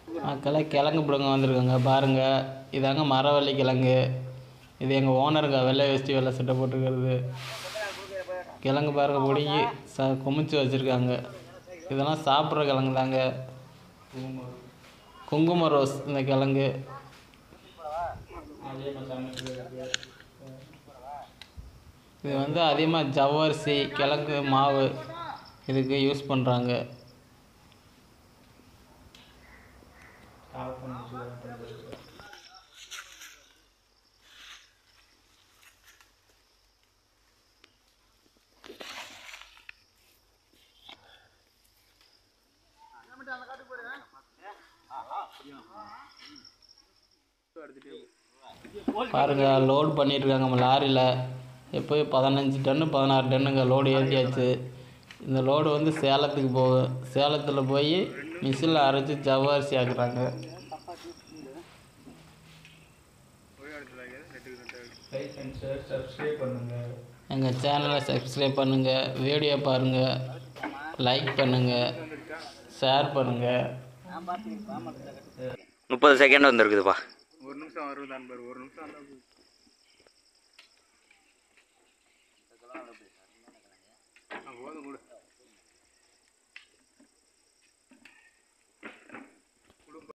மக்களே கிழங்கு பிடுங்க வந்திருக்காங்க பாருங்கள் இதாங்க மரவள்ளி கிழங்கு இது எங்கள் ஓனருங்க வெள்ளை வேஷ்டி வெள்ளை சட்டை போட்டுருக்கிறது கிழங்கு பாருங்க பிடுங்கி ச குமிச்சு வச்சுருக்காங்க இதெல்லாம் சாப்பிட்ற கிழங்கு தாங்க குங்கும ரோஸ் இந்த கிழங்கு இது வந்து அதிகமாக ஜவ்வரிசி கிழங்கு மாவு இதுக்கு யூஸ் பண்ணுறாங்க பாருங்க லோட் பண்ணிட்டு இருக்காங்க நம்ம லாரியில் எப்போயும் பதினஞ்சு டன்னு பதினாறு டன்னுங்க லோடு ஏற்றியாச்சு இந்த லோடு வந்து சேலத்துக்கு போகும் சேலத்தில் போய் மிஷினில் அரைச்சி ஜவ்வரிசி ஆக்குறாங்க எங்கள் சேனலை சப்ஸ்கிரைப் பண்ணுங்கள் வீடியோ பாருங்கள் லைக் பண்ணுங்கள் ஷேர் பண்ணுங்கள் முப்பது செகண்ட் வந்துருக்குதுப்பா ஒரு நிமிஷம் வருதான் பாரு ஒரு நிமிஷம் வந்தா போதும். ஆ, போதும் கொடு